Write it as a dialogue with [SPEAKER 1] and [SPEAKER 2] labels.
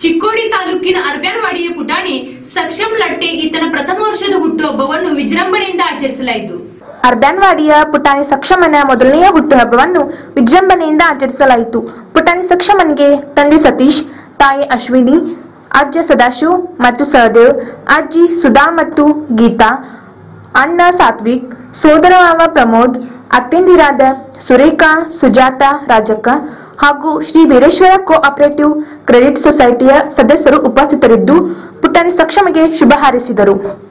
[SPEAKER 1] ಚಿಕ್ಕೋಡಿ ತಾಲೂಕಿನ ಅರ್ಬ್ಯಾನವಾಡಿಯ ಪುಟಾಣಿ ಸಕ್ಷಮ್ ಲಟ್ಟೆ ಈತನ ಪ್ರಥಮ ವರ್ಷದ ಹುಟ್ಟುಹಬ್ಬವನ್ನು ವಿಜೃಂಭಣೆಯಿಂದ ಆಚರಿಸಲಾಯಿತು
[SPEAKER 2] ಅರ್ಬ್ಯಾನ್ವಾಡಿಯ ಪುಟಾಣಿ ಸಕ್ಷಮನ ಮೊದಲನೆಯ ಹುಟ್ಟುಹಬ್ಬವನ್ನು ವಿಜೃಂಭಣೆಯಿಂದ ಆಚರಿಸಲಾಯಿತು ಪುಟಾಣಿ ಸಕ್ಷಮನಿಗೆ ತಂದೆ ಸತೀಶ್ ತಾಯಿ ಅಶ್ವಿನಿ ಅಜ್ಜ ಸದಾಶಿವ್ ಮತ್ತು ಸಹದೇವ್ ಅಜ್ಜಿ ಸುಧಾ ಮತ್ತು ಗೀತಾ ಅಣ್ಣ ಸಾತ್ವಿಕ್ ಸೋದರ ಮಾವ ಪ್ರಮೋದ್ ಅತ್ತೆಂದಿರಾದ ಸುರೇಖಾ ಸುಜಾತ ರಾಜಕ್ಕ ಹಾಗೂ ಶ್ರೀ ವೀರೇಶ್ವರ ಕೋಆಪರೇಟಿವ್ ಕ್ರೆಡಿಟ್ ಸೊಸೈಟಿಯ ಸದಸ್ಯರು ಉಪಸ್ಥಿತರಿದ್ದು ಪುಟಾಣಿ ಸಕ್ಷಮಗೆ ಶುಭ ಹಾರೈಸಿದರು